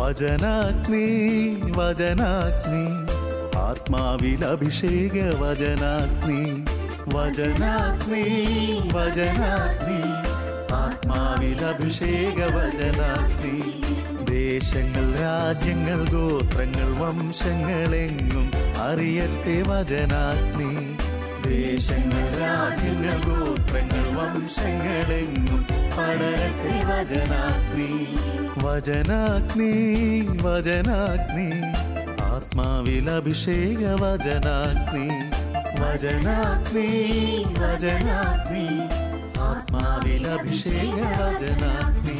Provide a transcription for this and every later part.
വചനാഗ്നി വചനാഗ്നി ആത്മാവിൽ അഭിഷേക വചനാഗ്നി വചനാഗ്നി വചനാഗ്നി ആത്മാവിൽ അഭിഷേക വചനാഗ്നി ദേശങ്ങൾ രാജ്യങ്ങൾ ഗോത്രങ്ങൾ വംശങ്ങളെങ്ങും അറിയട്ടെ വചനാഗ്നി ദേശങ്ങൾ രാജ്യങ്ങൾ ഗോത്രങ്ങൾ വംശങ്ങളെങ്ങും പടരട്ടെ വചനാഗ്നി വചനാഗ്നി വചനാഗ്നി ആത്മാവിൽ അഭിഷേക വചനാഗ്നി വചനാഗ്നി വചനാഗ്നി ആത്മാവിൽ അഭിഷേക വചനാഗ്നി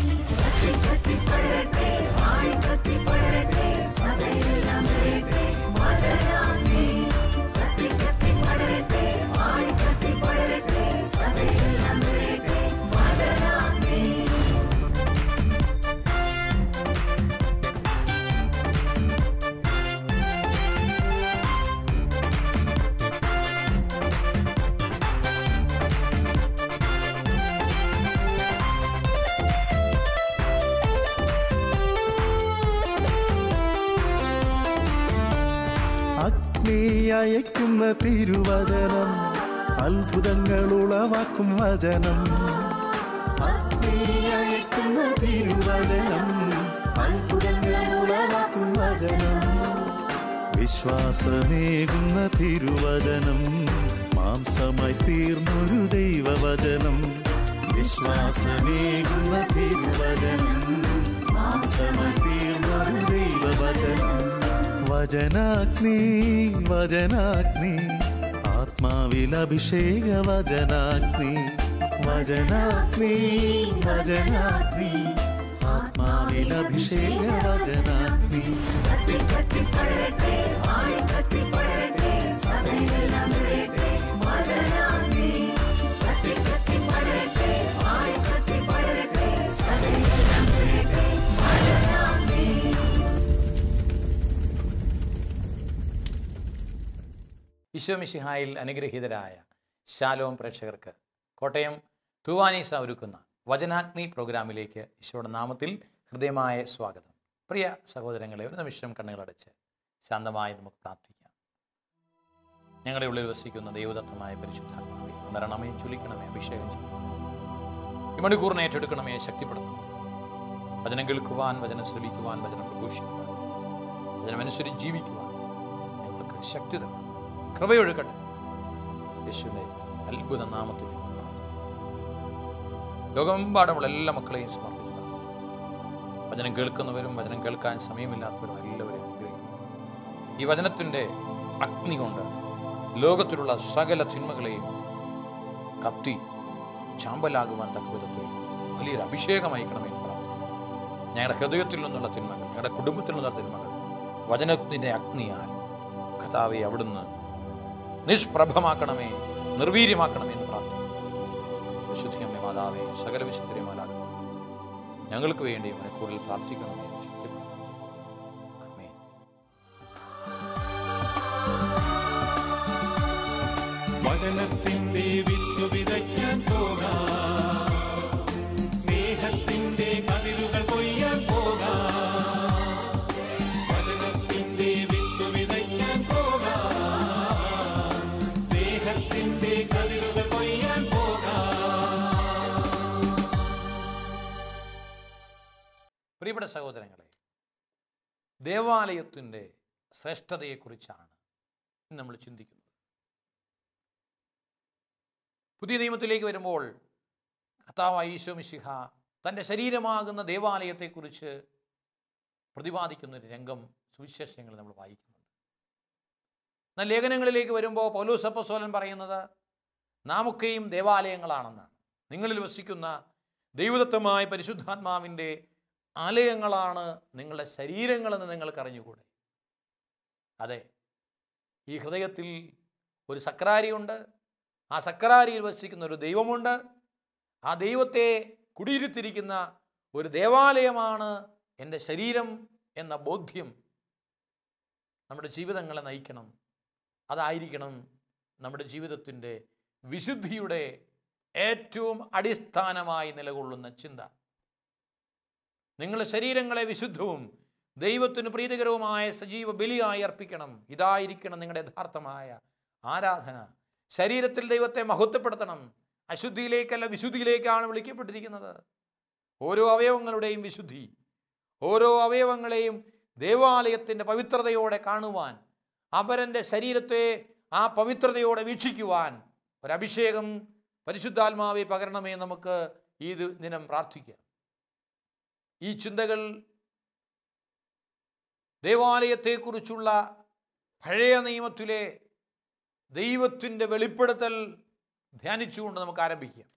അഗ്നി അയക്കുന്ന തിരുവചനം അത്ഭുതങ്ങൾ ഉളവാക്കും വചനം അഗ്നി അയക്കുന്ന തിരുവചനം അത്ഭുതങ്ങൾ ഉളവാക്കും വചനം വിശ്വാസമേകുന്ന തിരുവചനം മാംസമായി തീർന്നൊരു ദൈവവചനം വിശ്വാസമേകുന്ന തിരുവചനം മാംസമായി തീർന്നൊരു ദൈവവചനം വചനാഗ്നി വചനാഗ്നി ആത്മാവിൽ അഭിഷേക വചനാഗ്നി വചനാഗ്നി വചനാഗ്നി ആത്മാവിൽ അഭിഷേക വചനാഗ്നി ഈശോമിഷിഹായിൽ അനുഗ്രഹീതരായ ശാലോം പ്രേക്ഷകർക്ക് കോട്ടയം തൂവാനീസ ഒരുക്കുന്ന വചനാഗ്നി പ്രോഗ്രാമിലേക്ക് ഈശോയുടെ നാമത്തിൽ ഹൃദയമായ സ്വാഗതം പ്രിയ സഹോദരങ്ങളെ ഒരു നിമിഷം കണ്ണുകളടച്ച് ശാന്തമായി നമുക്ക് പ്രാർത്ഥിക്കാം ഞങ്ങളുടെ ഉള്ളിൽ വസിക്കുന്ന ദൈവദത്തമായ പരിശുദ്ധാത്മാവെ ഉണരണമേ ചൊലിക്കണമേ അഭിഷേകം ചെയ്യണമേ ഈ മണിക്കൂറിനെ ഏറ്റെടുക്കണമേ ശക്തിപ്പെടുത്തണമേ വചനം കേൾക്കുവാൻ വചനം ശ്രമിക്കുവാൻ വചനം പ്രഘോഷിക്കുവാൻ വചനമനുസരിച്ച് ജീവിക്കുവാൻ ഞങ്ങൾക്ക് ശക്തി തരണം കൃപയൊഴുകട്ടെ യേശുവിൻ്റെ അത്ഭുത നാമത്തിൽ ഞങ്ങൾ പ്രാർത്ഥിക്കുന്നു ലോകമെമ്പാടുമുള്ള എല്ലാ മക്കളെയും സമർപ്പിച്ചു പ്രാർത്ഥിക്കുന്നു വചനം കേൾക്കുന്നവരും വചനം കേൾക്കാൻ സമയമില്ലാത്തവരും എല്ലാവരെയും അനുഗ്രഹിക്കുന്നു ഈ വചനത്തിൻ്റെ അഗ്നി കൊണ്ട് ലോകത്തിലുള്ള സകല തിന്മകളെയും കത്തി ചാമ്പലാകുവാൻ തക്ക വിധത്തിൽ വലിയൊരു അഭിഷേകം അയക്കണമെന്ന് പ്രാർത്ഥിക്കുന്നു ഞങ്ങളുടെ ഹൃദയത്തിൽ നിന്നുള്ള തിന്മകൾ ഞങ്ങളുടെ കുടുംബത്തിൽ നിന്നുള്ള തിന്മകൾ വചനത്തിൻ്റെ അഗ്നിയാൽ കഥാവെ അവിടുന്ന് നിഷ്പ്രഭമാക്കണമേ നിർവീര്യമാക്കണമേ എന്ന് പ്രാർത്ഥിക്കുന്നു വിശുദ്ധിയമ്മ മാതാവേ സകല വിശുദ്ധരിമാലാകണമേ ഞങ്ങൾക്ക് വേണ്ടി മണിക്കൂറിൽ പ്രാർത്ഥിക്കണമേ ശക്തിപ്പെടണമേ ആമേൻ വചനത്തിന്റെ വിത്തു വിതയ്ക്കാൻ പോകാം സ്നേഹത്തിന്റെ കതിരുകൾ കൊയ്യാൻ പോകാം വചനത്തിന്റെ വിത്തു വിതയ്ക്കാൻ പോകാം സ്നേഹത്തിന്റെ കതിരുകൾ കൊയ്യാൻ പോകാം പ്രിയപ്പെട്ട സഹോദരങ്ങളെ ദേവാലയത്തിൻ്റെ ശ്രേഷ്ഠതയെക്കുറിച്ചാണ് ഇന്ന് നമ്മൾ ചിന്തിക്കുന്നത് പുതിയ നിയമത്തിലേക്ക് വരുമ്പോൾ കർത്താവായ ഈശോ മിശിഹ തൻ്റെ ശരീരമാകുന്ന ദേവാലയത്തെക്കുറിച്ച് പ്രതിപാദിക്കുന്ന ഒരു രംഗം സുവിശേഷങ്ങൾ നമ്മൾ വായിക്കുന്നുണ്ട് എന്നാൽ ലേഖനങ്ങളിലേക്ക് വരുമ്പോൾ പൗലോസ് അപ്പസ്തോലൻ പറയുന്നത് നാമൊക്കെയും ദേവാലയങ്ങളാണെന്നാണ് നിങ്ങളിൽ വസിക്കുന്ന ദൈവദത്തമായ പരിശുദ്ധാത്മാവിൻ്റെ ആലയങ്ങളാണ് നിങ്ങളുടെ ശരീരങ്ങളെന്ന് നിങ്ങൾക്ക് അറിഞ്ഞുകൂടെ അതെ ഈ ഹൃദയത്തിൽ ഒരു സക്രാരിയുണ്ട് ആ സക്രാരിയിൽ വസിക്കുന്ന ഒരു ദൈവമുണ്ട് ആ ദൈവത്തെ കുടിയിരുത്തിരിക്കുന്ന ഒരു ദേവാലയമാണ് എൻ്റെ ശരീരം എന്ന ബോധ്യം നമ്മുടെ ജീവിതങ്ങളെ നയിക്കണം അതായിരിക്കണം നമ്മുടെ ജീവിതത്തിൻ്റെ വിശുദ്ധിയുടെ ഏറ്റവും അടിസ്ഥാനമായി നിലകൊള്ളുന്ന ചിന്ത നിങ്ങളുടെ ശരീരങ്ങളെ വിശുദ്ധവും ദൈവത്തിന് പ്രീതികരവുമായ സജീവ ബലിയായി അർപ്പിക്കണം ഇതായിരിക്കണം നിങ്ങളുടെ യഥാർത്ഥമായ ആരാധന ശരീരത്തിൽ ദൈവത്തെ മഹത്വപ്പെടുത്തണം അശുദ്ധിയിലേക്കല്ല വിശുദ്ധിയിലേക്കാണ് വിളിക്കപ്പെട്ടിരിക്കുന്നത് ഓരോ അവയവങ്ങളുടെയും വിശുദ്ധി ഓരോ അവയവങ്ങളെയും ദേവാലയത്തിൻ്റെ പവിത്രതയോടെ കാണുവാൻ അപരൻ്റെ ശരീരത്തെ ആ പവിത്രതയോടെ വീക്ഷിക്കുവാൻ ഒരഭിഷേകം പരിശുദ്ധാത്മാവെ പകരണമേ നമുക്ക് ഈ ദി- ദിനം പ്രാർത്ഥിക്കാം ഈ ചിന്തകൾ ദേവാലയത്തെക്കുറിച്ചുള്ള പഴയ നിയമത്തിലെ ദൈവത്തിൻ്റെ വെളിപ്പെടുത്തൽ ധ്യാനിച്ചുകൊണ്ട് നമുക്ക് ആരംഭിക്കാം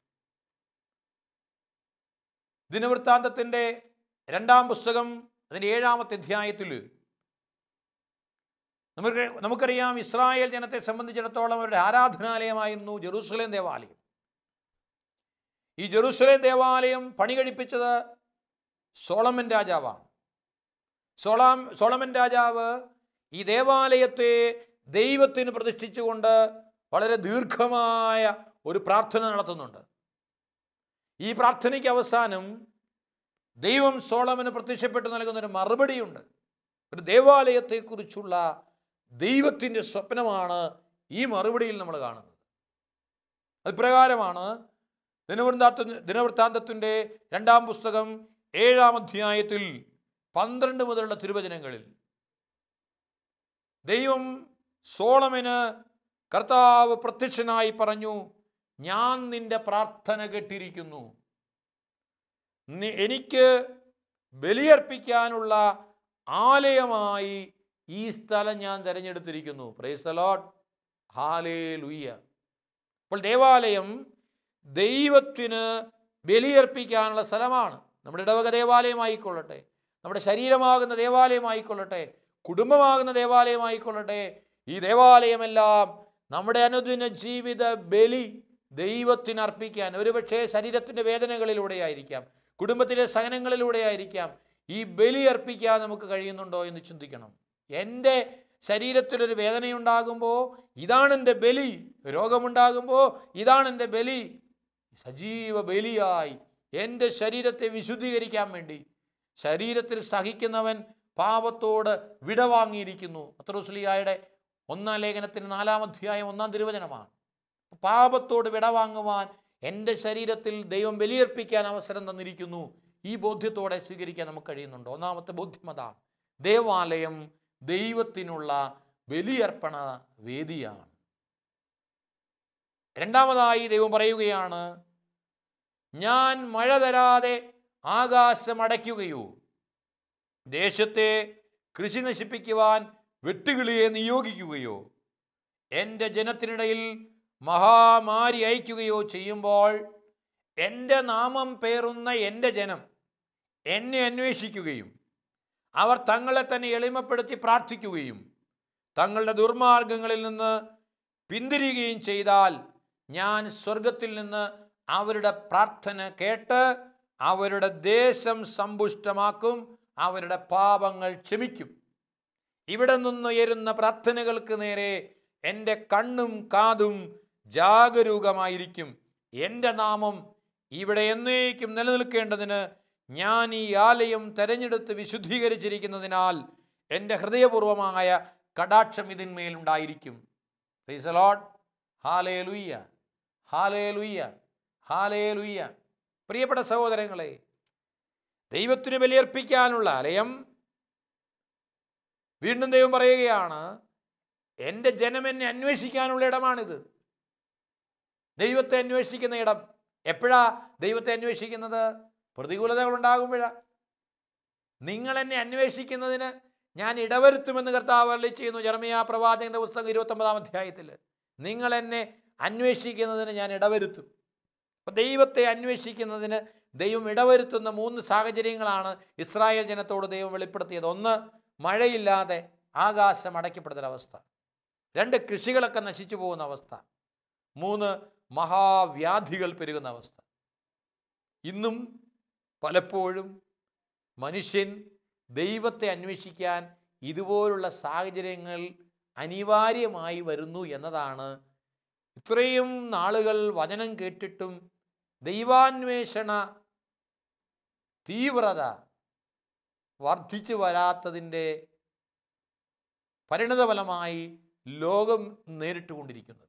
ദിനവൃത്താന്തത്തിൻ്റെ രണ്ടാം പുസ്തകം അതിൻ്റെ ഏഴാമത്തെ അധ്യായത്തിൽ നമുക്ക് നമുക്കറിയാം ഇസ്രായേൽ ജനത്തെ സംബന്ധിച്ചിടത്തോളം അവരുടെ ആരാധനാലയമായിരുന്നു ജെറൂസലേം ദേവാലയം ഈ ജെറൂസലേം ദേവാലയം പണി കഴിപ്പിച്ചത് സോളമൻ രാജാവാണ് സോളാം സോളമൻ രാജാവ് ഈ ദേവാലയത്തെ ദൈവത്തിന് പ്രതിഷ്ഠിച്ചുകൊണ്ട് വളരെ ദീർഘമായ ഒരു പ്രാർത്ഥന നടത്തുന്നുണ്ട് ഈ പ്രാർത്ഥനയ്ക്ക് അവസാനം ദൈവം സോളമന് പ്രത്യക്ഷപ്പെട്ട് നൽകുന്ന ഒരു മറുപടിയുണ്ട് ഒരു ദേവാലയത്തെക്കുറിച്ചുള്ള ദൈവത്തിൻ്റെ സ്വപ്നമാണ് ഈ മറുപടിയിൽ നമ്മൾ കാണുന്നത് അത് പ്രകാരമാണ് ദിനവൃത്താന്ത ദിനവൃത്താന്തത്തിൻ്റെ രണ്ടാം പുസ്തകം ഏഴാം അധ്യായത്തിൽ പന്ത്രണ്ട് മുതലുള്ള തിരുവചനങ്ങളിൽ ദൈവം സോളമന് കർത്താവ് പ്രത്യക്ഷനായി പറഞ്ഞു ഞാൻ നിന്റെ പ്രാർത്ഥന കേട്ടിരിക്കുന്നു നി- എനിക്ക് ബലിയർപ്പിക്കാനുള്ള ആലയമായി ഈ സ്ഥലം ഞാൻ തിരഞ്ഞെടുത്തിരിക്കുന്നു പ്രൈസ് ലോട്ട് ഹാലേ ലുയ്യ അപ്പോൾ ദേവാലയം ദൈവത്തിന് ബലിയർപ്പിക്കാനുള്ള സ്ഥലമാണ് നമ്മുടെ ഇടവക ദേവാലയമായിക്കൊള്ളട്ടെ നമ്മുടെ ശരീരമാകുന്ന ദേവാലയമായിക്കൊള്ളട്ടെ കുടുംബമാകുന്ന ദേവാലയമായിക്കൊള്ളട്ടെ ഈ ദേവാലയമെല്ലാം നമ്മുടെ അനുദിന ജീവിത ബലി ദൈവത്തിന് അർപ്പിക്കാൻ ഒരുപക്ഷെ ശരീരത്തിൻ്റെ വേദനകളിലൂടെ ആയിരിക്കാം കുടുംബത്തിലെ സഹനങ്ങളിലൂടെ ആയിരിക്കാം ഈ ബലി അർപ്പിക്കാൻ നമുക്ക് കഴിയുന്നുണ്ടോ എന്ന് ചിന്തിക്കണം എൻ്റെ ശരീരത്തിലൊരു വേദനയുണ്ടാകുമ്പോൾ ഇതാണ് എൻ്റെ ബലി രോഗമുണ്ടാകുമ്പോൾ ഇതാണ് എൻ്റെ ബലി സജീവ ബലിയായി എൻ്റെ ശരീരത്തെ വിശുദ്ധീകരിക്കാൻ വേണ്ടി ശരീരത്തിൽ സഹിക്കുന്നവൻ പാപത്തോട് വിടവാങ്ങിയിരിക്കുന്നു പത്രോസ്ലിയായുടെ ഒന്നാം ലേഖനത്തിന് നാലാം അധ്യായം ഒന്നാം തിരുവചനമാണ് പാപത്തോട് വിടവാങ്ങുവാൻ എൻ്റെ ശരീരത്തിൽ ദൈവം ബലിയർപ്പിക്കാൻ അവസരം തന്നിരിക്കുന്നു ഈ ബോധ്യത്തോടെ സ്വീകരിക്കാൻ നമുക്ക് കഴിയുന്നുണ്ട് ഒന്നാമത്തെ ബോധ്യം അതാണ് ദേവാലയം ദൈവത്തിനുള്ള ബലിയർപ്പണ വേദിയാണ് രണ്ടാമതായി ദൈവം പറയുകയാണ് ഞാൻ മഴ തരാതെ ആകാശം അടയ്ക്കുകയോ ദേശത്തെ കൃഷി നശിപ്പിക്കുവാൻ വെട്ടുകിളിയെ നിയോഗിക്കുകയോ എൻ്റെ ജനത്തിനിടയിൽ മഹാമാരി അയക്കുകയോ ചെയ്യുമ്പോൾ എൻ്റെ നാമം പേറുന്ന എൻ്റെ ജനം എന്നെ അന്വേഷിക്കുകയും അവർ തങ്ങളെ തന്നെ എളിമപ്പെടുത്തി പ്രാർത്ഥിക്കുകയും തങ്ങളുടെ ദുർമാർഗങ്ങളിൽ നിന്ന് പിന്തിരിയുകയും ചെയ്താൽ ഞാൻ സ്വർഗത്തിൽ നിന്ന് അവരുടെ പ്രാർത്ഥന കേട്ട് അവരുടെ ദേശം സമ്പുഷ്ടമാക്കും അവരുടെ പാപങ്ങൾ ക്ഷമിക്കും ഇവിടെ നിന്നുയരുന്ന പ്രാർത്ഥനകൾക്ക് നേരെ എൻ്റെ കണ്ണും കാതും ജാഗരൂകമായിരിക്കും എൻ്റെ നാമം ഇവിടെ എന്നേക്കും നിലനിൽക്കേണ്ടതിന് ഞാൻ ഈ ആലയം തെരഞ്ഞെടുത്ത് വിശുദ്ധീകരിച്ചിരിക്കുന്നതിനാൽ എൻ്റെ ഹൃദയപൂർവമായ കടാക്ഷം ഇതിന്മേലുണ്ടായിരിക്കും പ്രീസ് ലോഡ് ഹാലേ ലുയ്യ ഹാലേ ലുയ്യ ഹാലേ ലുയ്യ പ്രിയപ്പെട്ട സഹോദരങ്ങളെ ദൈവത്തിന് ബലിയർപ്പിക്കാനുള്ള ആലയം വീണ്ടും ദൈവം പറയുകയാണ് എൻ്റെ ജനം എന്നെ അന്വേഷിക്കാനുള്ള ഇടമാണിത് ദൈവത്തെ അന്വേഷിക്കുന്ന ഇടം എപ്പോഴാ ദൈവത്തെ അന്വേഷിക്കുന്നത് പ്രതികൂലതകൾ ഉണ്ടാകുമ്പോഴാ നിങ്ങൾ എന്നെ അന്വേഷിക്കുന്നതിന് ഞാൻ ഇടവരുത്തുമെന്ന് കർത്താവ് അരളി ചെയ്യുന്നു ജർമിയ പ്രവാചകന്റെ പുസ്തകം ഇരുപത്തൊമ്പതാം അധ്യായത്തിൽ നിങ്ങൾ എന്നെ അന്വേഷിക്കുന്നതിന് ഞാൻ ഇടവരുത്തും അപ്പം ദൈവത്തെ അന്വേഷിക്കുന്നതിന് ദൈവം ഇടവരുത്തുന്ന മൂന്ന് സാഹചര്യങ്ങളാണ് ഇസ്രായേൽ ജനത്തോട് ദൈവം വെളിപ്പെടുത്തിയത് ഒന്ന് മഴയില്ലാതെ ആകാശം അടയ്ക്കപ്പെടുന്നൊരവസ്ഥ രണ്ട് കൃഷികളൊക്കെ നശിച്ചു പോകുന്ന അവസ്ഥ മൂന്ന് മഹാവ്യാധികൾ പെരുകുന്ന അവസ്ഥ ഇന്നും പലപ്പോഴും മനുഷ്യൻ ദൈവത്തെ അന്വേഷിക്കാൻ ഇതുപോലുള്ള സാഹചര്യങ്ങൾ അനിവാര്യമായി വരുന്നു എന്നതാണ് ഇത്രയും നാളുകൾ വചനം കേട്ടിട്ടും ദൈവാന്വേഷണ തീവ്രത വർദ്ധിച്ചു വരാത്തതിൻ്റെ പരിണതഫലമായി ലോകം നേരിട്ടുകൊണ്ടിരിക്കുന്നത്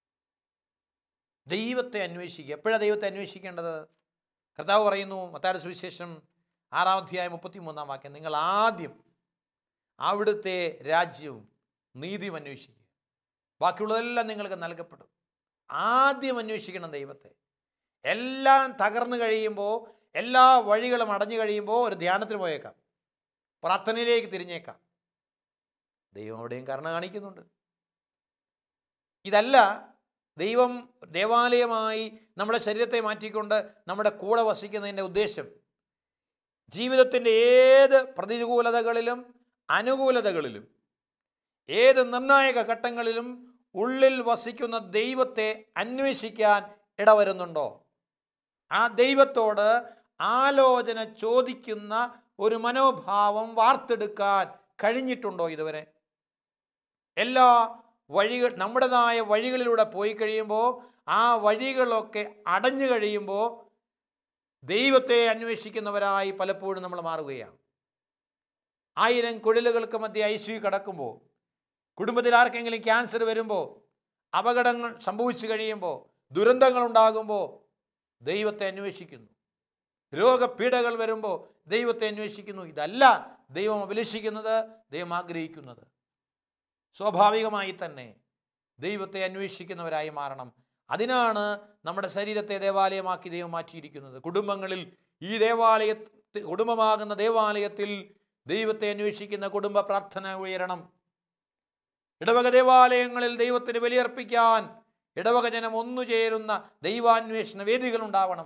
ദൈവത്തെ അന്വേഷിക്കുക എപ്പോഴാണ് ദൈവത്തെ അന്വേഷിക്കേണ്ടത് കർത്താവ് പറയുന്നു മത്തായുടെ സുവിശേഷം ആറാം അധ്യായം മുപ്പത്തിമൂന്നാം വാക്യം നിങ്ങൾ ആദ്യം അവിടുത്തെ രാജ്യവും നീതിയും അന്വേഷിക്കുക ബാക്കിയുള്ളതെല്ലാം നിങ്ങൾക്ക് നൽകപ്പെടും ആദ്യം അന്വേഷിക്കണം ദൈവത്തെ എല്ലാം തകർന്നു കഴിയുമ്പോൾ എല്ലാ വഴികളും അടഞ്ഞു കഴിയുമ്പോൾ ഒരു ധ്യാനത്തിന് പോയേക്കാം പ്രാർത്ഥനയിലേക്ക് തിരിഞ്ഞേക്കാം ദൈവം അവിടെയും കരുണ കാണിക്കുന്നുണ്ട് ഇതല്ല ദൈവം ദേവാലയമായി നമ്മുടെ ശരീരത്തെ മാറ്റിക്കൊണ്ട് നമ്മുടെ കൂടെ വസിക്കുന്നതിൻ്റെ ഉദ്ദേശം ജീവിതത്തിൻ്റെ ഏത് പ്രതികൂലതകളിലും അനുകൂലതകളിലും ഏത് നിർണായക ഘട്ടങ്ങളിലും ഉള്ളിൽ വസിക്കുന്ന ദൈവത്തെ അന്വേഷിക്കാൻ ഇടവരുന്നുണ്ടോ ആ ദൈവത്തോട് ആലോചന ചോദിക്കുന്ന ഒരു മനോഭാവം വാർത്തെടുക്കാൻ കഴിഞ്ഞിട്ടുണ്ടോ ഇതുവരെ എല്ലാ വഴികൾ നമ്മുടേതായ വഴികളിലൂടെ പോയി കഴിയുമ്പോൾ ആ വഴികളൊക്കെ അടഞ്ഞു കഴിയുമ്പോൾ ദൈവത്തെ അന്വേഷിക്കുന്നവരായി പലപ്പോഴും നമ്മൾ മാറുകയാണ് ആയിരം കുഴലുകൾക്ക് മധ്യ ഐ സി കടക്കുമ്പോൾ കുടുംബത്തിൽ ആർക്കെങ്കിലും ക്യാൻസർ വരുമ്പോൾ അപകടങ്ങൾ സംഭവിച്ചു കഴിയുമ്പോൾ ദുരന്തങ്ങൾ ഉണ്ടാകുമ്പോൾ ദൈവത്തെ അന്വേഷിക്കുന്നു രോഗപീഠകൾ വരുമ്പോൾ ദൈവത്തെ അന്വേഷിക്കുന്നു ഇതല്ല ദൈവം അഭിലഷിക്കുന്നത് ദൈവം ആഗ്രഹിക്കുന്നത് സ്വാഭാവികമായി തന്നെ ദൈവത്തെ അന്വേഷിക്കുന്നവരായി മാറണം അതിനാണ് നമ്മുടെ ശരീരത്തെ ദേവാലയമാക്കി ദൈവം മാറ്റിയിരിക്കുന്നത് കുടുംബങ്ങളിൽ ഈ ദേവാലയ കുടുംബമാകുന്ന ദേവാലയത്തിൽ ദൈവത്തെ അന്വേഷിക്കുന്ന കുടുംബ പ്രാർത്ഥന ഉയരണം ഇടവക ദേവാലയങ്ങളിൽ ദൈവത്തിന് ബലിയർപ്പിക്കാൻ ഇടവക ജനം ഒന്നു ചേരുന്ന ദൈവാന്വേഷണ വേദികൾ ഉണ്ടാവണം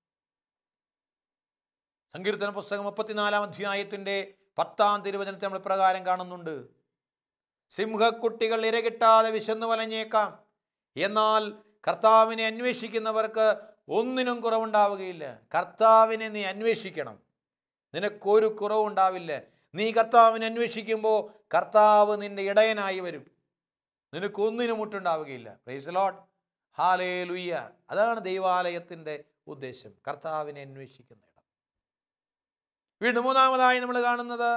സങ്കീർത്തന പുസ്തകം മുപ്പത്തിനാലാം അധ്യായത്തിന്റെ പത്താം തിരുവചനത്തെ നമ്മൾ പ്രകാരം കാണുന്നുണ്ട് സിംഹക്കുട്ടികൾ ഇരകിട്ടാതെ വിശന്നു വലഞ്ഞേക്കാം എന്നാൽ കർത്താവിനെ അന്വേഷിക്കുന്നവർക്ക് ഒന്നിനും കുറവുണ്ടാവുകയില്ല കർത്താവിനെ നീ അന്വേഷിക്കണം നിനക്കൊരു കുറവുണ്ടാവില്ല നീ കർത്താവിനെ അന്വേഷിക്കുമ്പോൾ കർത്താവ് നിന്റെ ഇടയനായി വരും നിനക്കൊന്നിനും മുട്ടുണ്ടാവുകയില്ല പ്രൈസ് ലോഡ് ഹാലേ ലുയ്യ അതാണ് ദൈവാലയത്തിൻ്റെ ഉദ്ദേശം കർത്താവിനെ അന്വേഷിക്കുന്ന ഇടം വീണ്ടും മൂന്നാമതായി നമ്മൾ കാണുന്നത്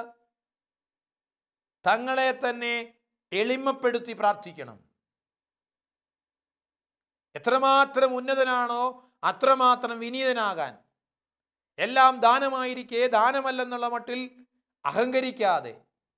തങ്ങളെ തന്നെ എളിമപ്പെടുത്തി പ്രാർത്ഥിക്കണം എത്രമാത്രം ഉന്നതനാണോ അത്രമാത്രം വിനീതനാകാൻ എല്ലാം ദാനമായിരിക്കെ ദാനമല്ലെന്നുള്ള മട്ടിൽ അഹങ്കരിക്കാതെ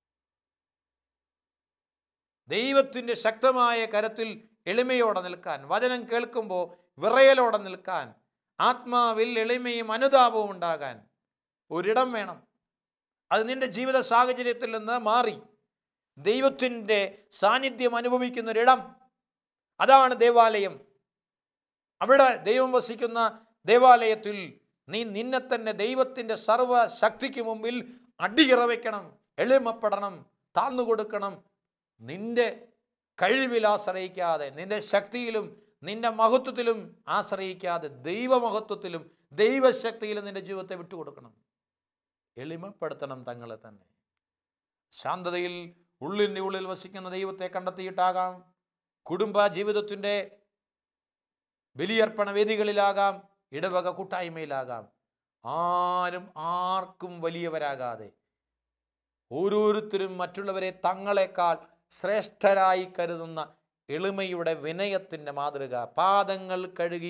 ദൈവത്തിൻ്റെ ശക്തമായ കരത്തിൽ എളിമയോടെ നിൽക്കാൻ വചനം കേൾക്കുമ്പോൾ വിറയലോടെ നിൽക്കാൻ ആത്മാവിൽ എളിമയും അനുതാപവും ഉണ്ടാകാൻ ഒരിടം വേണം അത് നിന്റെ ജീവിത സാഹചര്യത്തിൽ നിന്ന് മാറി ദൈവത്തിൻ്റെ സാന്നിധ്യം അനുഭവിക്കുന്ന ഒരിടം അതാണ് ദേവാലയം അവിടെ ദൈവം വസിക്കുന്ന ദേവാലയത്തിൽ നീ നിന്നെ തന്നെ ദൈവത്തിൻ്റെ സർവ ശക്തിക്ക് മുമ്പിൽ അടിയറ വയ്ക്കണം എളിമപ്പെടണം താഴ്ന്നു കൊടുക്കണം നിന്റെ കഴിവിൽ ആശ്രയിക്കാതെ നിന്റെ ശക്തിയിലും നിന്റെ മഹത്വത്തിലും ആശ്രയിക്കാതെ ദൈവമഹത്വത്തിലും ദൈവശക്തിയിലും നിന്റെ ജീവിതത്തെ വിട്ടുകൊടുക്കണം എളിമപ്പെടുത്തണം തങ്ങളെ തന്നെ ശാന്തതയിൽ ഉള്ളിൻ്റെ ഉള്ളിൽ വസിക്കുന്ന ദൈവത്തെ കണ്ടെത്തിയിട്ടാകാം കുടുംബ ജീവിതത്തിൻ്റെ ബലിയർപ്പണ വേദികളിലാകാം ഇടവക കൂട്ടായ്മയിലാകാം ആരും ആർക്കും വലിയവരാകാതെ ഓരോരുത്തരും മറ്റുള്ളവരെ തങ്ങളെക്കാൾ ശ്രേഷ്ഠരായി കരുതുന്ന എളിമയുടെ വിനയത്തിൻ്റെ മാതൃക പാദങ്ങൾ കഴുകി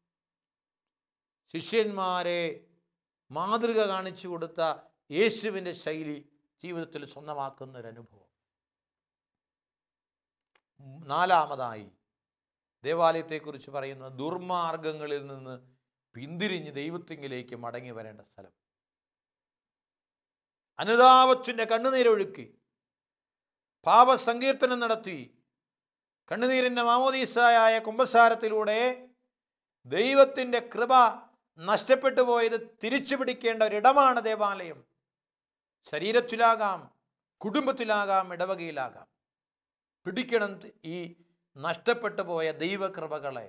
ശിഷ്യന്മാരെ മാതൃക കാണിച്ചു കൊടുത്ത യേശുവിൻ്റെ ശൈലി ജീവിതത്തിൽ സ്വന്തമാക്കുന്ന ഒരു അനുഭവം നാലാമതായി ദേവാലയത്തെക്കുറിച്ച് പറയുന്ന ദുർമാർഗങ്ങളിൽ നിന്ന് പിന്തിരിഞ്ഞ് ദൈവത്തിങ്കിലേക്ക് മടങ്ങി വരേണ്ട സ്ഥലം അനുതാപത്തിൻ്റെ കണ്ണുനീരൊഴുക്കി പാപസങ്കീർത്തനം നടത്തി കണ്ണുനീരിൻ്റെ മാമോദീസായ കുംഭസാരത്തിലൂടെ ദൈവത്തിൻ്റെ കൃപ നഷ്ടപ്പെട്ടു പോയത് തിരിച്ചു പിടിക്കേണ്ട ഒരിടമാണ് ദേവാലയം ശരീരത്തിലാകാം കുടുംബത്തിലാകാം ഇടവകയിലാകാം പിടിക്കണം ഈ നഷ്ടപ്പെട്ടു പോയ ദൈവകൃപകളെ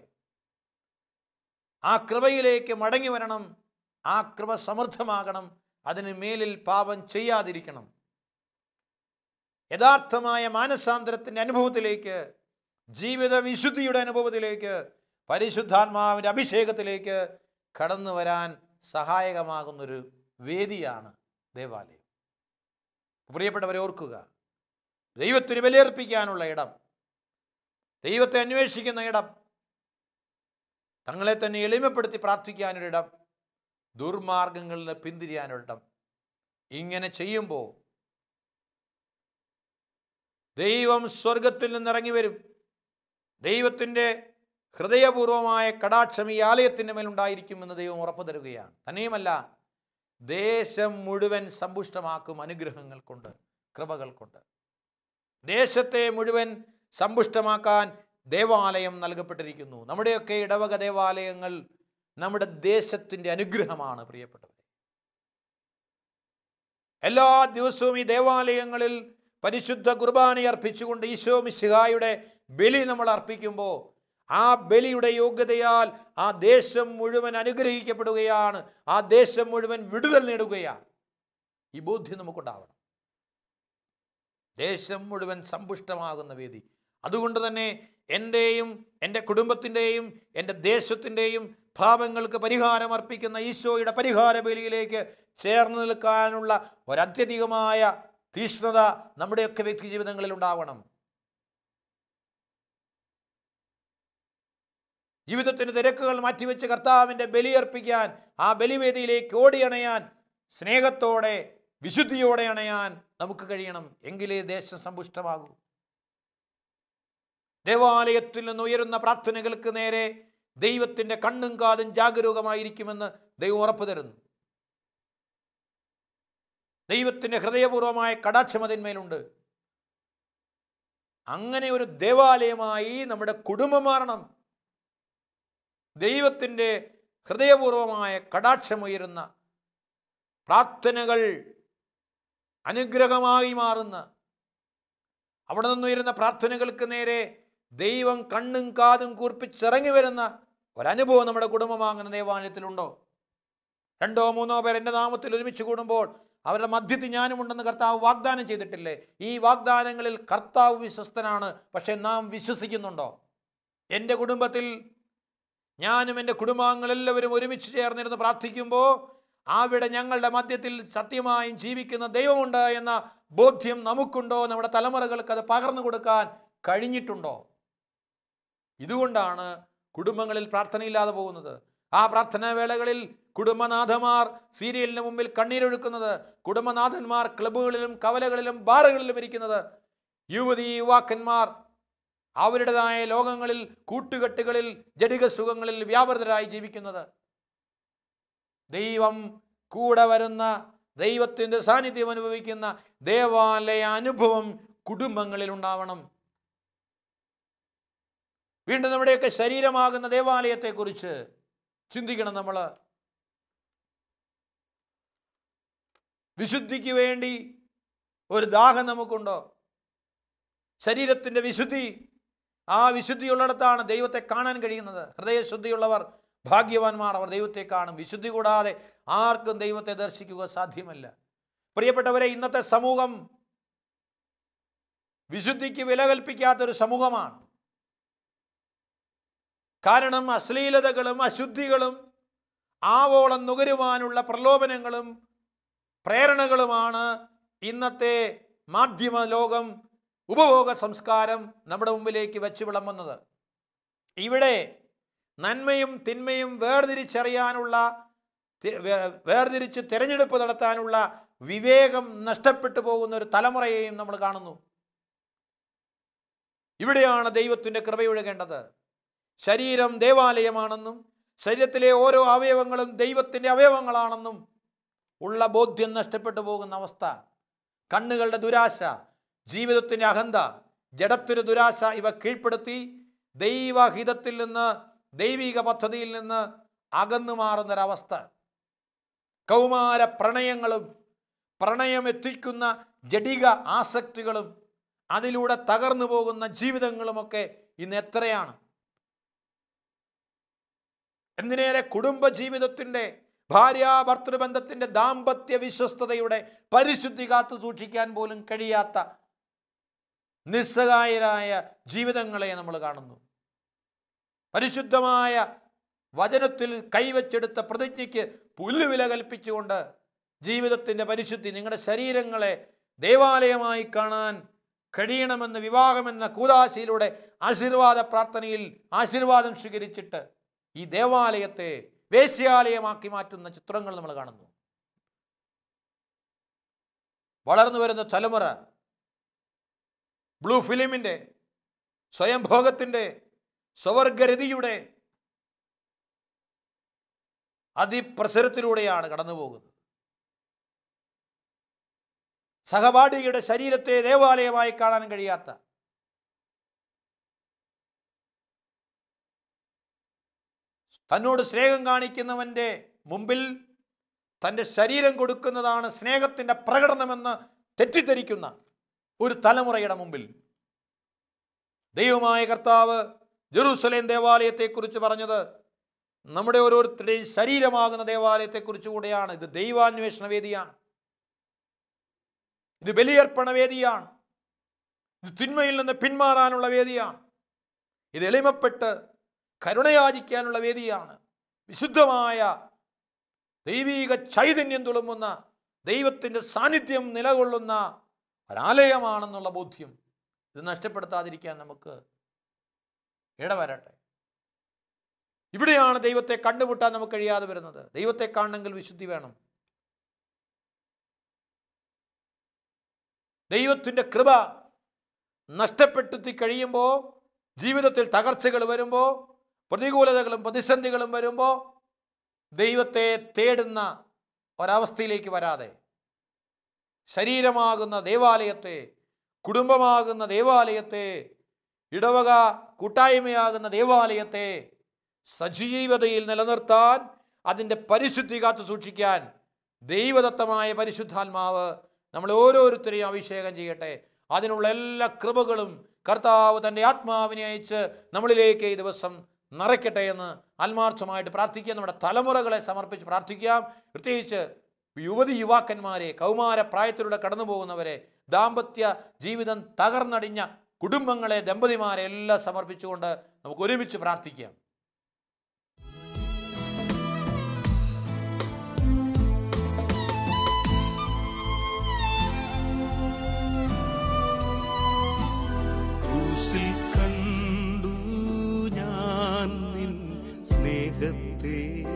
ആ കൃപയിലേക്ക് മടങ്ങി വരണം ആ കൃപ സമൃദ്ധമാകണം അതിന് മേലിൽ പാപം ചെയ്യാതിരിക്കണം യഥാർത്ഥമായ മാനസാന്തരത്തിൻ്റെ അനുഭവത്തിലേക്ക് ജീവിത വിശുദ്ധിയുടെ അനുഭവത്തിലേക്ക് പരിശുദ്ധാത്മാവിൻ്റെ അഭിഷേകത്തിലേക്ക് കടന്നു വരാൻ സഹായകമാകുന്നൊരു വേദിയാണ് ദേവാലയം പ്രിയപ്പെട്ടവരെ ഓർക്കുക ദൈവത്തിന് ബലിയർപ്പിക്കാനുള്ള ഇടം ദൈവത്തെ അന്വേഷിക്കുന്ന ഇടം തങ്ങളെ തന്നെ എളിമപ്പെടുത്തി പ്രാർത്ഥിക്കാനൊരിടം ദുർമാർഗങ്ങളിൽ നിന്ന് പിന്തിരിയാനൊരിടം ഇങ്ങനെ ചെയ്യുമ്പോൾ ദൈവം സ്വർഗത്തിൽ നിന്ന് ഇറങ്ങി വരും ദൈവത്തിൻ്റെ ഹൃദയപൂർവമായ കടാക്ഷം ഈ ആലയത്തിൻ്റെ മേലുണ്ടായിരിക്കുമെന്ന് ദൈവം ഉറപ്പു തരുകയാണ് തന്നെയുമല്ല ദേശം മുഴുവൻ സമ്പുഷ്ടമാക്കും അനുഗ്രഹങ്ങൾ കൊണ്ട് കൃപകൾ കൊണ്ട് ദേശത്തെ മുഴുവൻ സമ്പുഷ്ടമാക്കാൻ ദേവാലയം നൽകപ്പെട്ടിരിക്കുന്നു നമ്മുടെയൊക്കെ ഇടവക ദേവാലയങ്ങൾ നമ്മുടെ ദേശത്തിൻ്റെ അനുഗ്രഹമാണ് പ്രിയപ്പെട്ടവരെ എല്ലാ ദിവസവും ഈ ദേവാലയങ്ങളിൽ പരിശുദ്ധ കുർബാന അർപ്പിച്ചുകൊണ്ട് ഈശോ മിശിഹായുടെ ബലി നമ്മൾ അർപ്പിക്കുമ്പോൾ ആ ബലിയുടെ യോഗ്യതയാൽ ആ ദേശം മുഴുവൻ അനുഗ്രഹിക്കപ്പെടുകയാണ് ആ ദേശം മുഴുവൻ വിടുതൽ നേടുകയാണ് ഈ ബോധ്യം നമുക്കുണ്ടാവണം ദേശം മുഴുവൻ സമ്പുഷ്ടമാകുന്ന വേദി അതുകൊണ്ട് തന്നെ എൻ്റെയും എൻ്റെ കുടുംബത്തിൻ്റെയും എൻ്റെ ദേശത്തിൻ്റെയും പാപങ്ങൾക്ക് പരിഹാരം അർപ്പിക്കുന്ന ഈശോയുടെ പരിഹാര ബലിയിലേക്ക് ചേർന്ന് നിൽക്കാനുള്ള ഒരത്യധികമായ തീഷ്ണത നമ്മുടെയൊക്കെ വ്യക്തി ജീവിതങ്ങളിൽ ഉണ്ടാവണം ജീവിതത്തിൻ്റെ തിരക്കുകൾ മാറ്റിവെച്ച് കർത്താവിൻ്റെ ബലിയർപ്പിക്കാൻ ആ ബലിവേദിയിലേക്ക് ഓടിയണയാൻ സ്നേഹത്തോടെ വിശുദ്ധിയോടെ അണയാൻ നമുക്ക് കഴിയണം എങ്കിലേ ദേശം സമ്പുഷ്ടമാകൂ ദേവാലയത്തിൽ നിന്ന് ഉയരുന്ന പ്രാർത്ഥനകൾക്ക് നേരെ ദൈവത്തിൻ്റെ കണ്ണും കാതും ജാഗരൂകമായിരിക്കുമെന്ന് ദൈവം ഉറപ്പു തരുന്നു ദൈവത്തിൻ്റെ ഹൃദയപൂർവമായ കടാക്ഷം അതിന്മേലുണ്ട് അങ്ങനെ ഒരു ദേവാലയമായി നമ്മുടെ കുടുംബം മാറണം ദൈവത്തിൻ്റെ ഹൃദയപൂർവമായ കടാക്ഷമുയരുന്ന പ്രാർത്ഥനകൾ അനുഗ്രഹമായി മാറുന്ന അവിടെ നിന്നുയരുന്ന പ്രാർത്ഥനകൾക്ക് നേരെ ദൈവം കണ്ണും കാതും കൂർപ്പിച്ചിറങ്ങി വരുന്ന ഒരനുഭവം നമ്മുടെ കുടുംബമാകുന്ന ദേവാലയത്തിലുണ്ടോ രണ്ടോ മൂന്നോ പേർ എൻ്റെ നാമത്തിൽ ഒരുമിച്ച് കൂടുമ്പോൾ അവരുടെ മധ്യത്തിൽ ഞാനുമുണ്ടെന്ന് കർത്താവ് വാഗ്ദാനം ചെയ്തിട്ടില്ലേ ഈ വാഗ്ദാനങ്ങളിൽ കർത്താവ് വിശ്വസ്തനാണ് പക്ഷെ നാം വിശ്വസിക്കുന്നുണ്ടോ എൻ്റെ കുടുംബത്തിൽ ഞാനും എൻ്റെ കുടുംബാംഗങ്ങളെല്ലാവരും ഒരുമിച്ച് ചേർന്നിരുന്ന് പ്രാർത്ഥിക്കുമ്പോൾ അവിടെ ഞങ്ങളുടെ മധ്യത്തിൽ സത്യമായും ജീവിക്കുന്ന ദൈവമുണ്ട് എന്ന ബോധ്യം നമുക്കുണ്ടോ നമ്മുടെ തലമുറകൾക്ക് അത് പകർന്നു കൊടുക്കാൻ കഴിഞ്ഞിട്ടുണ്ടോ ഇതുകൊണ്ടാണ് കുടുംബങ്ങളിൽ പ്രാർത്ഥനയില്ലാതെ പോകുന്നത് ആ പ്രാർത്ഥനാ വേളകളിൽ കുടുംബനാഥന്മാർ സീരിയലിന് മുമ്പിൽ കണ്ണീരൊഴുക്കുന്നത് കുടുംബനാഥന്മാർ ക്ലബ്ബുകളിലും കവലകളിലും ബാറുകളിലും ഇരിക്കുന്നത് യുവതി യുവാക്കന്മാർ അവരുടേതായ ലോകങ്ങളിൽ കൂട്ടുകെട്ടുകളിൽ ജടിക സുഖങ്ങളിൽ വ്യാപൃതരായി ജീവിക്കുന്നത് ദൈവം കൂടെ വരുന്ന ദൈവത്തിൻ്റെ സാന്നിധ്യം അനുഭവിക്കുന്ന ദേവാലയ അനുഭവം കുടുംബങ്ങളിൽ ഉണ്ടാവണം വീണ്ടും നമ്മുടെയൊക്കെ ശരീരമാകുന്ന ദേവാലയത്തെക്കുറിച്ച് ചിന്തിക്കണം നമ്മൾ വിശുദ്ധിക്ക് വേണ്ടി ഒരു ദാഹം നമുക്കുണ്ടോ ശരീരത്തിൻ്റെ വിശുദ്ധി ആ വിശുദ്ധിയുള്ളിടത്താണ് ദൈവത്തെ കാണാൻ കഴിയുന്നത് ഹൃദയശുദ്ധിയുള്ളവർ ഭാഗ്യവാന്മാർ അവർ ദൈവത്തെ കാണും വിശുദ്ധി കൂടാതെ ആർക്കും ദൈവത്തെ ദർശിക്കുക സാധ്യമല്ല പ്രിയപ്പെട്ടവരെ ഇന്നത്തെ സമൂഹം വിശുദ്ധിക്ക് വില കൽപ്പിക്കാത്തൊരു സമൂഹമാണ് കാരണം അശ്ലീലതകളും അശുദ്ധികളും ആവോളം നുകരുവാനുള്ള പ്രലോഭനങ്ങളും പ്രേരണകളുമാണ് ഇന്നത്തെ മാധ്യമ ലോകം ഉപഭോഗ സംസ്കാരം നമ്മുടെ മുമ്പിലേക്ക് വെച്ച് വിളമ്പുന്നത് ഇവിടെ നന്മയും തിന്മയും വേർതിരിച്ചറിയാനുള്ള തി- വേ- വേർതിരിച്ച് തിരഞ്ഞെടുപ്പ് നടത്താനുള്ള വിവേകം നഷ്ടപ്പെട്ടു പോകുന്ന ഒരു തലമുറയെയും നമ്മൾ കാണുന്നു ഇവിടെയാണ് ദൈവത്തിൻ്റെ കൃപയൊഴുകേണ്ടത് ശരീരം ദേവാലയമാണെന്നും ശരീരത്തിലെ ഓരോ അവയവങ്ങളും ദൈവത്തിൻ്റെ അവയവങ്ങളാണെന്നും ഉള്ള ബോധ്യം നഷ്ടപ്പെട്ടു പോകുന്ന അവസ്ഥ കണ്ണുകളുടെ ദുരാശ ജീവിതത്തിൻ്റെ അഹന്ത ജഡത്തിന് ദുരാശ ഇവ കീഴ്പ്പെടുത്തി ദൈവഹിതത്തിൽ നിന്ന് ദൈവിക പദ്ധതിയിൽ നിന്ന് അകന്നു മാറുന്നൊരവസ്ഥ കൗമാര പ്രണയങ്ങളും പ്രണയം എത്തിക്കുന്ന ജഡിക ആസക്തികളും അതിലൂടെ തകർന്നു പോകുന്ന ജീവിതങ്ങളുമൊക്കെ ഇന്ന് എത്രയാണ് എന്തിനേറെ കുടുംബ ജീവിതത്തിൻ്റെ ഭാര്യ ഭർത്തൃബന്ധത്തിൻ്റെ ദാമ്പത്യ വിശ്വസ്തതയുടെ പരിശുദ്ധി കാത്തു സൂക്ഷിക്കാൻ പോലും കഴിയാത്ത നിസ്സഹായരായ ജീവിതങ്ങളെ നമ്മൾ കാണുന്നു പരിശുദ്ധമായ വചനത്തിൽ കൈവച്ചെടുത്ത പ്രതിജ്ഞയ്ക്ക് പുല്ലുവില കൽപ്പിച്ചുകൊണ്ട് ജീവിതത്തിൻ്റെ പരിശുദ്ധി നിങ്ങളുടെ ശരീരങ്ങളെ ദേവാലയമായി കാണാൻ കഴിയണമെന്ന് വിവാഹമെന്ന കൂതാശയിലൂടെ ആശീർവാദ പ്രാർത്ഥനയിൽ ആശീർവാദം സ്വീകരിച്ചിട്ട് ഈ ദേവാലയത്തെ വേശ്യാലയമാക്കി മാറ്റുന്ന ചിത്രങ്ങൾ നമ്മൾ കാണുന്നു വളർന്നു വരുന്ന തലമുറ ബ്ലൂ ഫിലിമിൻ്റെ സ്വയംഭോഗത്തിൻ്റെ സ്വവർഗരതിയുടെ അതിപ്രസരത്തിലൂടെയാണ് കടന്നു പോകുന്നത് സഹപാഠിയുടെ ശരീരത്തെ ദേവാലയമായി കാണാൻ കഴിയാത്ത തന്നോട് സ്നേഹം കാണിക്കുന്നവൻ്റെ മുമ്പിൽ തൻ്റെ ശരീരം കൊടുക്കുന്നതാണ് സ്നേഹത്തിൻ്റെ പ്രകടനമെന്ന് തെറ്റിദ്ധരിക്കുന്ന ഒരു തലമുറയുടെ മുമ്പിൽ ദൈവമായ കർത്താവ് ജെറൂസലേം ദേവാലയത്തെക്കുറിച്ച് പറഞ്ഞത് നമ്മുടെ ഓരോരുത്തരുടെയും ശരീരമാകുന്ന ദേവാലയത്തെക്കുറിച്ച് കൂടെയാണ് ഇത് ദൈവാന്വേഷണ വേദിയാണ് ഇത് ബലിയർപ്പണ വേദിയാണ് ഇത് തിന്മയിൽ നിന്ന് പിന്മാറാനുള്ള വേദിയാണ് ഇത് എളിമപ്പെട്ട് കരുണയാചിക്കാനുള്ള വേദിയാണ് വിശുദ്ധമായ ദൈവീക ചൈതന്യം തുളുമ്പുന്ന ദൈവത്തിൻ്റെ സാന്നിധ്യം നിലകൊള്ളുന്ന ഒരാലയമാണെന്നുള്ള ബോധ്യം ഇത് നഷ്ടപ്പെടുത്താതിരിക്കാൻ നമുക്ക് ഇടവരട്ടെ ഇവിടെയാണ് ദൈവത്തെ കണ്ടുമുട്ടാൻ നമുക്ക് കഴിയാതെ വരുന്നത് ദൈവത്തെ കാണണമെങ്കിൽ വിശുദ്ധി വേണം ദൈവത്തിൻ്റെ കൃപ നഷ്ടപ്പെടുത്തി കഴിയുമ്പോൾ ജീവിതത്തിൽ തകർച്ചകൾ വരുമ്പോൾ പ്രതികൂലതകളും പ്രതിസന്ധികളും വരുമ്പോൾ ദൈവത്തെ തേടുന്ന ഒരവസ്ഥയിലേക്ക് വരാതെ ശരീരമാകുന്ന ദേവാലയത്തെ കുടുംബമാകുന്ന ദേവാലയത്തെ ഇടവക കൂട്ടായ്മയാകുന്ന ദേവാലയത്തെ സജീവതയിൽ നിലനിർത്താൻ അതിൻ്റെ പരിശുദ്ധി കാത്തു സൂക്ഷിക്കാൻ ദൈവദത്തമായ പരിശുദ്ധാത്മാവ് നമ്മൾ ഓരോരുത്തരെയും അഭിഷേകം ചെയ്യട്ടെ അതിനുള്ള എല്ലാ കൃപകളും കർത്താവ് തൻ്റെ ആത്മാവിനെ അയച്ച് നമ്മളിലേക്ക് ഈ ദിവസം നിറയ്ക്കട്ടെ എന്ന് ആത്മാർത്ഥമായിട്ട് പ്രാർത്ഥിക്കുക നമ്മുടെ തലമുറകളെ സമർപ്പിച്ച് പ്രാർത്ഥിക്കാം പ്രത്യേകിച്ച് യുവതി യുവാക്കന്മാരെ കൗമാര പ്രായത്തിലൂടെ കടന്നു പോകുന്നവരെ ദാമ്പത്യ ജീവിതം തകർന്നടിഞ്ഞ കുടുംബങ്ങളെ ദമ്പതിമാരെ എല്ലാം സമർപ്പിച്ചുകൊണ്ട് നമുക്ക് ഒരുമിച്ച് പ്രാർത്ഥിക്കാം ക്രൂശിൽ കണ്ടു ഞാൻ നിൻ സ്നേഹത്തെ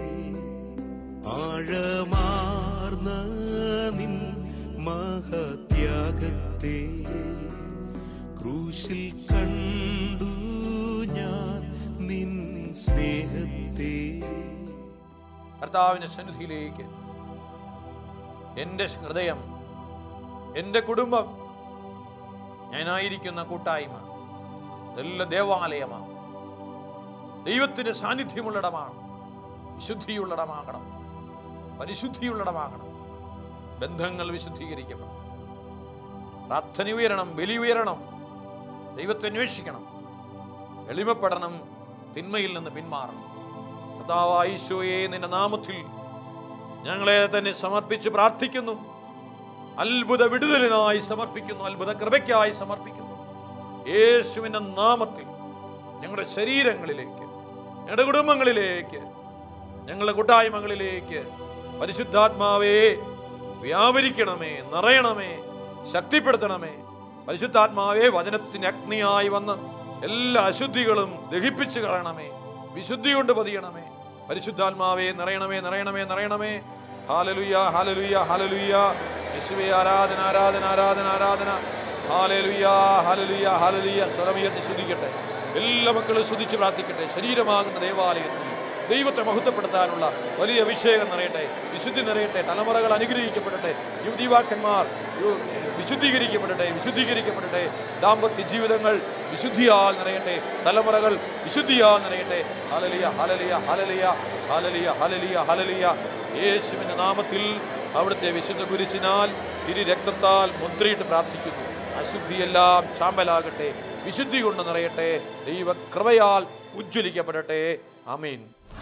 ആഴമാർന്ന നിൻ മഹത്യാഗത്തെ ക്രൂശിൽ കണ്ടു ഞാൻ നിൻ സ്നേഹത്തെ കർത്താവിൻ്റെ സന്നിധിയിലേക്ക് എൻ്റെ ഹൃദയം എൻ്റെ കുടുംബം ഞാനായിരിക്കുന്ന കൂട്ടായ്മ ഇതെല്ലാം ദേവാലയമാണ് ദൈവത്തിൻ്റെ സാന്നിധ്യമുള്ളിടമാണ് വിശുദ്ധിയുള്ളിടമാകണം പരിശുദ്ധിയുള്ളിടമാകണം ബന്ധങ്ങൾ വിശുദ്ധീകരിക്കപ്പെടണം പ്രാർത്ഥന ഉയരണം ബലി ഉയരണം ദൈവത്തെ അന്വേഷിക്കണം എളിമപ്പെടണം തിന്മയിൽ നിന്ന് പിന്മാറണം കർത്താവായ ഈശോയെ നിന്റെ നാമത്തിൽ ഞങ്ങളെ തന്നെ സമർപ്പിച്ച് പ്രാർത്ഥിക്കുന്നു അത്ഭുത വിടുതലിനായി സമർപ്പിക്കുന്നു അത്ഭുത കൃപയ്ക്കായി സമർപ്പിക്കുന്നു യേശുവിൻ്റെ നാമത്തിൽ ഞങ്ങളുടെ ശരീരങ്ങളിലേക്ക് ഞങ്ങളുടെ കുടുംബങ്ങളിലേക്ക് ഞങ്ങളുടെ കൂട്ടായ്മകളിലേക്ക് പരിശുദ്ധാത്മാവേ വ്യാപരിക്കണമേ നിറയണമേ ശക്തിപ്പെടുത്തണമേ പരിശുദ്ധാത്മാവേ വചനത്തിന് അഗ്നിയായി വന്ന് എല്ലാ അശുദ്ധികളും ദഹിപ്പിച്ചു കളയണമേ വിശുദ്ധി കൊണ്ട് പതിയണമേ പരിശുദ്ധാത്മാവേ നിറയണമേ നിറയണമേ നിറയണമേ ഹാലലുയ്യ ഹാലലുയ്യ ഹാലലുയ്യ യേശുവേ ആരാധന ആരാധന ആരാധന ആരാധന ഹാലലുയ്യ ഹാലലുയ്യ ഹാലലുയ്യ സ്വരമയത്തെ സ്തുതിക്കട്ടെ എല്ലാ മക്കളും സ്തുതിച്ച് പ്രാർത്ഥിക്കട്ടെ ശരീരമാകുന്ന ദേവാലയത്തിൽ ദൈവത്തെ മഹത്വപ്പെടുത്താനുള്ള വലിയ അഭിഷേകം നിറയട്ടെ വിശുദ്ധി നിറയട്ടെ തലമുറകൾ അനുഗ്രഹിക്കപ്പെടട്ടെ യുവതീവാക്കന്മാർ യു- വിശുദ്ധീകരിക്കപ്പെടട്ടെ വിശുദ്ധീകരിക്കപ്പെടട്ടെ ദാമ്പത്യ ജീവിതങ്ങൾ വിശുദ്ധിയാൽ നിറയട്ടെ തലമുറകൾ വിശുദ്ധിയാൽ നിറയട്ടെ ഹലലിയ ഹലലിയ ഹലലിയ ഹലലിയ ഹലലിയ ഹലലിയ യേശുവിൻ്റെ നാമത്തിൽ അവിടുത്തെ വിശുദ്ധ കുരിശിനാൽ തിരു രക്തത്താൽ മുദ്രയിട്ട് പ്രാർത്ഥിക്കുന്നു അശുദ്ധിയെല്ലാം ചാമ്പലാകട്ടെ വിശുദ്ധി കൊണ്ട് നിറയട്ടെ ദൈവകൃപയാൽ ഉജ്ജ്വലിക്കപ്പെടട്ടെ അമീൻ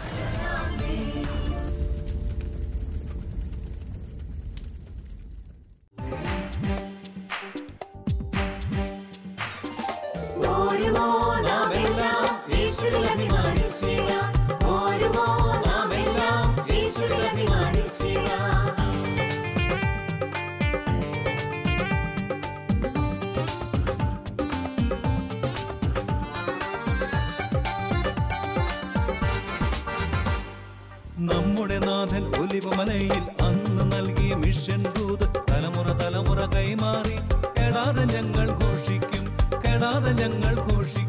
ഓരുമോ നാമെല്ലാം യേശുവിൽ അഭിമാനിച്ചിടാം ഓരുമോ നാമെല്ലാം യേശുവിൽ അഭിമാനിച്ചിടാം ഒലിവുമലയിൽ അന്ന് നൽകിയ മിഷൻ ദൂത് തലമുറ തലമുറ കൈമാറി കെടാതെ ഞങ്ങൾ ഘോഷിക്കും കെടാതെ ഞങ്ങൾ ഘോഷിക്കും